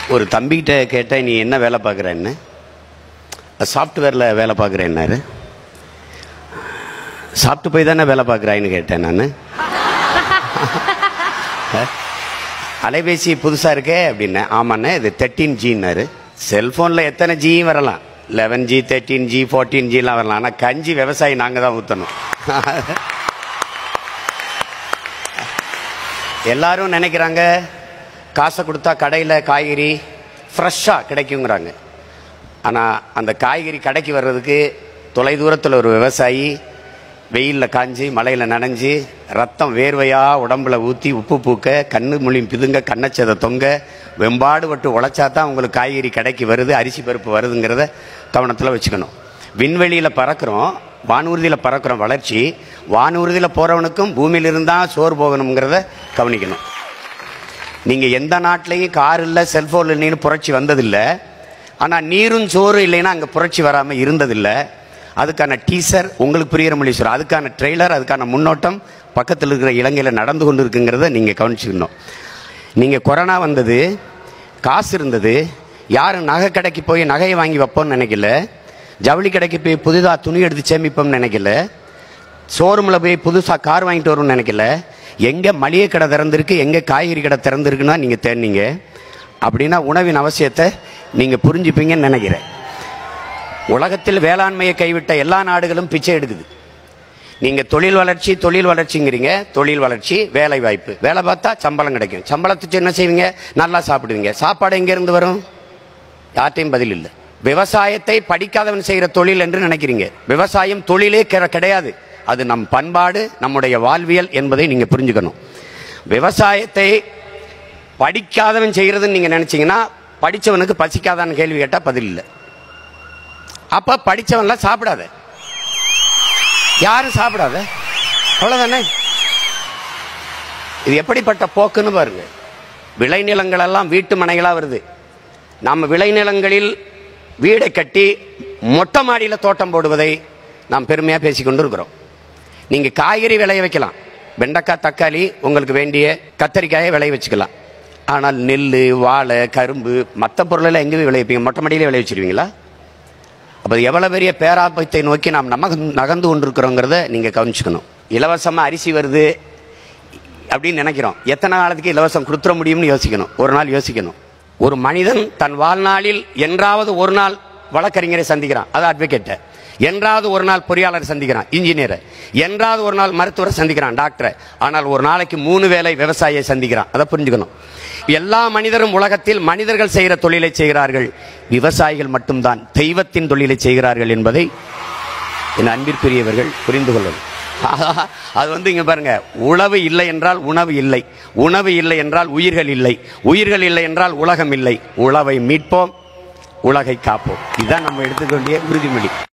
ஒரு தம்பிகிட்ட கேட்டேன் நீ என்ன வேலை பார்க்குறேன்னு சாஃப்ட்வேரில் வேலை பார்க்குறேன்னாரு சாப்பிட்டு போய் தானே வேலை பார்க்குறாயின்னு கேட்டேன் நான் அலைபேசி புதுசாக இருக்கே அப்படின்னேன் ஆமாண்ணே இது தேர்ட்டீன் ஜின்னாரு செல்ஃபோனில் எத்தனை ஜியும் வரலாம் eleven G thirteen G fourteen ஜிலாம் வரலாம் ஆனால் கஞ்சி விவசாயி நாங்கள் தான் ஊற்றணும் எல்லாரும் நினைக்கிறாங்க காசை கொடுத்தா கடையில் காய்கறி ஃப்ரெஷ்ஷாக கிடைக்குங்கிறாங்க ஆனால் அந்த காய்கறி கடைக்கு வர்றதுக்கு தொலைதூரத்தில் ஒரு விவசாயி வெயிலில் காஞ்சி மழையில் நனைஞ்சு ரத்தம் வேர்வையாக உடம்புல ஊற்றி உப்பு பூக்க கண்ணு மொழி பிதுங்க கண்ணச்சதை தொங்க வெம்பாடு பட்டு உழைச்சா தான் உங்களுக்கு காய்கறி கடைக்கு வருது அரிசி பருப்பு வருதுங்கிறத கவனத்தில் வச்சுக்கணும் விண்வெளியில் பறக்கிறோம் வானூர்தியில் பறக்கிறோம் வளர்ச்சி வானூர்தியில் போகிறவனுக்கும் பூமியில இருந்தால் சோறு போகணுங்கிறத கவனிக்கணும் நீங்கள் எந்த நாட்டிலையும் கார் இல்லை செல்ஃபோன் இல்லைன்னு புரட்சி வந்ததில்லை ஆனால் நீரும் சோறு இல்லைன்னா அங்கே புரட்சி வராமல் இருந்ததில்லை அதுக்கான டீசர் உங்களுக்கு புரியுற மொழி சொல்கிறேன் அதுக்கான ட்ரெய்லர் அதுக்கான முன்னோட்டம் பக்கத்தில் இருக்கிற இலங்கையில் நடந்து கொண்டு இருக்குங்கிறத நீங்கள் கவனிச்சுக்கணும் நீங்கள் கொரோனா வந்தது காசு இருந்தது யாரும் நகை கடைக்கு போய் நகையை வாங்கி வைப்போம்னு நினைக்கல ஜவுளி கடைக்கு போய் புதிதாக துணி எடுத்து சேமிப்போம்னு நினைக்கல ஷோரூமில் போய் புதுசாக கார் வாங்கிட்டு வரும்னு நினைக்கல எங்கே மளிகை கடை திறந்திருக்கு எங்கே காய்கறி கடை திறந்திருக்குன்னா நீங்கள் தேடினீங்க அப்படின்னா உணவின் அவசியத்தை நீங்கள் புரிஞ்சுப்பீங்கன்னு நினைக்கிறேன் உலகத்தில் வேளாண்மையை கைவிட்ட எல்லா நாடுகளும் பிச்சை எடுக்குது நீங்க தொழில் வளர்ச்சி தொழில் வளர்ச்சிங்கிறீங்க தொழில் வளர்ச்சி வேலை வாய்ப்பு வேலை பார்த்தா சம்பளம் கிடைக்கும் சம்பளத்துக்கு என்ன செய்வீங்க நல்லா சாப்பிடுவீங்க சாப்பாடு எங்க இருந்து வரும் யார்ட்டையும் பதில் இல்லை விவசாயத்தை படிக்காதவன் செய்கிற தொழில் என்று நினைக்கிறீங்க விவசாயம் தொழிலே கிற- கிடையாது அது நம் பண்பாடு நம்முடைய வாழ்வியல் என்பதை நீங்க புரிஞ்சுக்கணும் விவசாயத்தை படிக்காதவன் செய்கிறதுன்னு நீங்க நினைச்சீங்கன்னா படிச்சவனுக்கு பசிக்காதான்னு கேள்வி கேட்டா பதில் இல்லை அப்ப படிச்சவன்லாம் சாப்பிடாத யாரும் சாப்பிடாத அவ்வளவுதானே இது எப்படிப்பட்ட போக்குன்னு பாருங்க விளைநிலங்கள் எல்லாம் வீட்டு மனைகளா வருது நம்ம விளைநிலங்களில் வீடை கட்டி மொட்டை மாடியில் தோட்டம் போடுவதை நாம் பெருமையாக பேசிக்கொண்டு இருக்கிறோம் நீங்க காய்கறி விளைய வைக்கலாம் வெண்டைக்காய் தக்காளி உங்களுக்கு வேண்டிய கத்தரிக்காயை விளைய வச்சுக்கலாம் ஆனால் நெல் வாழை கரும்பு மற்ற பொருளெல்லாம் எங்கே போய் விளைவிப்பீங்க மொட்டை மாடியிலே விளைய வச்சிருவீங்களா அப்போ எவ்வளவு பெரிய பேராபத்தை நோக்கி நாம் நம்ம நகர்ந்து கொண்டிருக்கிறோங்கிறத நீங்க கவனிச்சுக்கணும் இலவசமா அரிசி வருது அப்படின்னு நினைக்கிறோம் எத்தனை நாளுக்கு இலவசம் கொடுத்துட முடியும்னு யோசிக்கணும் ஒரு நாள் யோசிக்கணும் ஒரு மனிதன் தன் வாழ்நாளில் என்றாவது ஒரு நாள் வழக்கறிஞரை சந்திக்கிறான் அது அட்வொகேட்டை என்றாவது ஒரு நாள் பொறியாளர் சந்திக்கிறான் இன்ஜினியரை என்றாவது ஒரு நாள் மருத்துவரை சந்திக்கிறான் டாக்டரை ஆனால் ஒரு நாளைக்கு மூணு வேளை விவசாயியை சந்திக்கிறான் அதை புரிஞ்சுக்கணும் எல்லா மனிதரும் உலகத்தில் மனிதர்கள் செய்கிற தொழிலை செய்கிறார்கள் விவசாயிகள் மட்டும்தான் தெய்வத்தின் தொழிலை செய்கிறார்கள் என்பதை என் அன்பிற்குரியவர்கள் புரிந்து கொள்ளணும் அது வந்து இங்க பாருங்க உழவு இல்லை என்றால் உணவு இல்லை உணவு இல்லை என்றால் உயிர்கள் இல்லை உயிர்கள் இல்லை என்றால் உலகம் இல்லை உழவை மீட்போம் உலகை காப்போம் இதுதான் நம்ம எடுத்துக்க வேண்டிய உறுதிமொழி